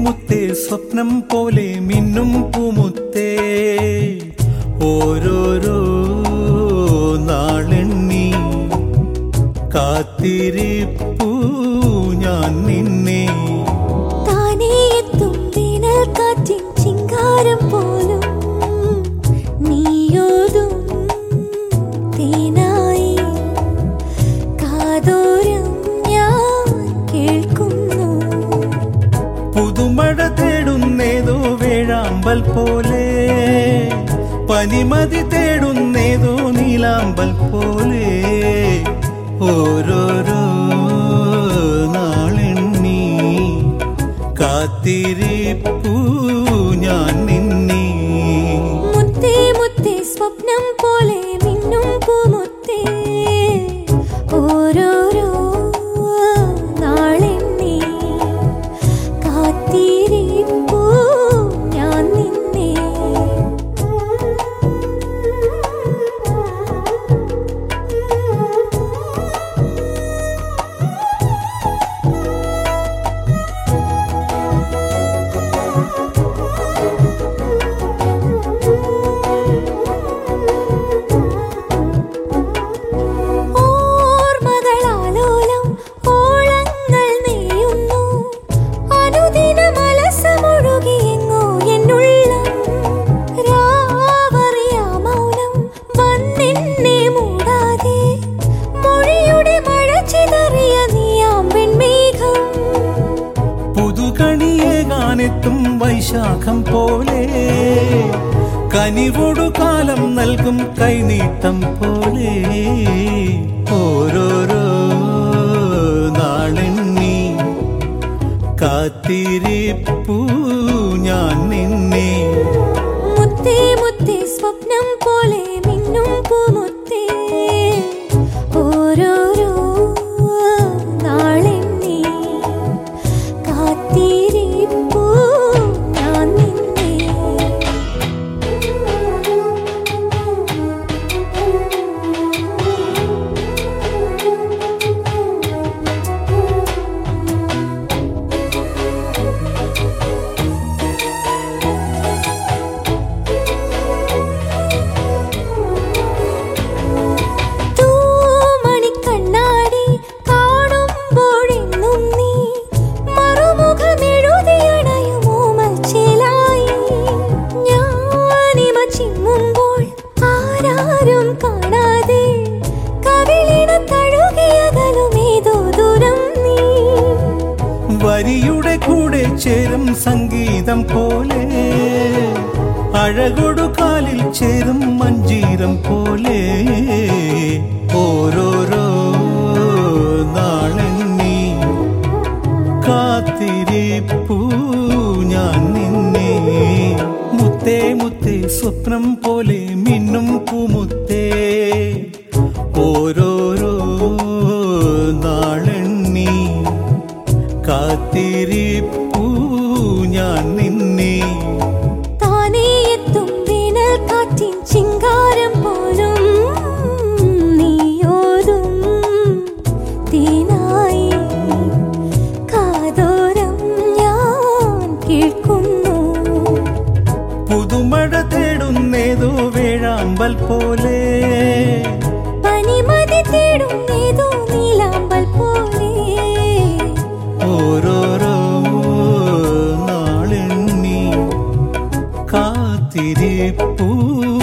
മുത്തേ സ്വപ്നം പോലെ മിന്നും പൂമുത്തേ ഓരോരോ നാളെണ്ണി കാത്തിരിപ്പൂ ഞാൻ നിന്നെ താനേ എത്തും വേനൽ കാറ്റിൻ ചിങ്കാരം പോലും നീയോതും തേനായി കാതോരം ഞാൻ കേൾക്കുന്നു പുതുമഴ തേടുന്നേതോ വേഴാമ്പൽ പോലെ പനിമതി തേടുന്നേതോ നീലാമ്പൽ പോലെ ഓരോരോ നാളെണ്ണി കാത്തിരിപ്പൂ ഞാൻ നിന്നെ മുത്തേ മുത്തേ സ്വപ്നം പോലെ മിന്നും പൂമുത്തേ ഓരോരോ നാളെണ്ണി കാത്തിരിപ്പൂ ഞാൻ നിന്നെ ഓർമ്മകളാലോലം ഓളങ്ങൾ നെയ്യുന്നു അനുദിനം അലസമൊഴുകിയെങ്ങോ എന്നുള്ളം രാവറിയാ മൗനം വന്നെന്നെ മൂടാതെ മൊഴിയുടെ മഴ ചിതറിയ നീയാം വെൺമേഘം പുതുകണിയെ കാനെത്തും വൈശാഖം പോലെ കനിവൊടു കാലം നൽകും കൈനീട്ടം പോലെ ഓരോരോ നാളെണ്ണി കാത്തിരിപ്പൂ ഞാൻ നിന്നെ മുത്തേ മുത്തേ സ്വപ്നം പോലെ മിന്നും പൂമുത്തേ ഓരോരോ നാളെണ്ണി കാത്തിരിപ്പൂ ഞാൻ നിന്നെ തൂമണിക്കണ്ണാടി കാണുമ്പോഴെന്നും നീ മറുമുഖമെഴുതിയണയുമോ മച്ചേലായി ഞാനിമ ചിമ്മുമ്പോൾ ആരാരും കാണാതെ കവിളിണ തഴുകിയകലുമേതോ ദൂരം നീ വരിയുടെ കൂടെ ചേരും സംഗീതം പോലെ അഴകൊടു കാലിൽ ചേരും മഞ്ചീരം പോലെ ഓരോരോ നാളെണ്ണി കാത്തിരിപ്പൂ ഞാൻ നിന്നെ മുത്തേ മുത്തേ സ്വപ്നം പോലെ മിന്നും പൂമുത്തേ ഓരോരോ നാളെണ്ണി കാത്തിരിപ്പൂ ഞാൻ നിന്നെ താനേ എത്തും വേനൽ കാറ്റിൻ ചിങ്കാരം പോലും നീയോതും തേനായി കാതോരം ഞാൻ കേൾക്കുന്നു പുതുമഴ തേടുന്നേതോ വേഴാമ്പൽ പോലെ പനിമതി തേടുന്നേതോ നീലാമ്പൽ പോലെ ഓരോരോ നാളെണ്ണി കാത്തിരിപ്പൂ